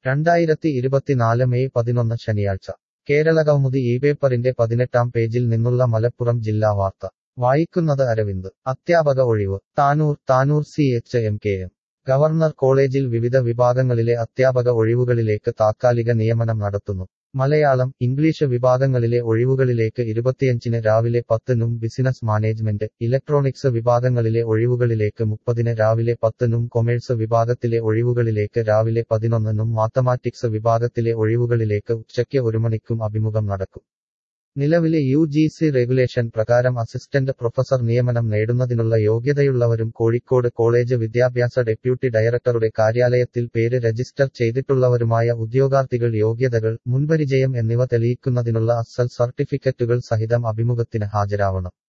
രണ്ടായിരത്തി ഇരുപത്തിനാല് മെയ് പതിനൊന്ന് ശനിയാഴ്ച കേരള കൗമുദി ഈ പേപ്പറിന്റെ പതിനെട്ടാം പേജിൽ നിന്നുള്ള മലപ്പുറം ജില്ലാ വാർത്ത വായിക്കുന്നത് അരവിന്ദ് അധ്യാപക ഒഴിവ് Tanur Tanur C H M K M government കോളേജിൽ വിവിധ വിഭാഗങ്ങളിലെ അധ്യാപക ഒഴിവുകളിലേക്ക് താത്കാലിക നിയമനം നടത്തുന്നു മലയാളം ഇംഗ്ലീഷ് വിഭാഗങ്ങളിലെ ഒഴിവുകളിലേക്ക് ഇരുപത്തിയഞ്ചിന് രാവിലെ പത്തിനും ബിസിനസ് മാനേജ്മെന്റ് ഇലക്ട്രോണിക്സ് വിഭാഗങ്ങളിലെ ഒഴിവുകളിലേക്ക് മുപ്പതിന് രാവിലെ പത്തിനും കൊമേഴ്സ് വിഭാഗത്തിലെ ഒഴിവുകളിലേക്ക് രാവിലെ പതിനൊന്നിനും മാത്തമാറ്റിക്സ് വിഭാഗത്തിലെ ഒഴിവുകളിലേക്ക് ഉച്ചയ്ക്ക് ഒരു മണിക്കും അഭിമുഖം നടക്കും നിലവിലെ യു ജി സി റെഗുലേഷൻ പ്രകാരം അസിസ്റ്റന്റ് പ്രൊഫസർ നിയമനം നേടുന്നതിനുള്ള യോഗ്യതയുള്ളവരും കോഴിക്കോട് കോളേജ് വിദ്യാഭ്യാസ ഡെപ്യൂട്ടി ഡയറക്ടറുടെ കാര്യാലയത്തിൽ പേര് രജിസ്റ്റർ ചെയ്തിട്ടുള്ളവരുമായ ഉദ്യോഗാർത്ഥികൾ യോഗ്യതകൾ മുൻപരിചയം എന്നിവ തെളിയിക്കുന്നതിനുള്ള അസൽ സർട്ടിഫിക്കറ്റുകൾ സഹിതം അഭിമുഖത്തിന് ഹാജരാവണം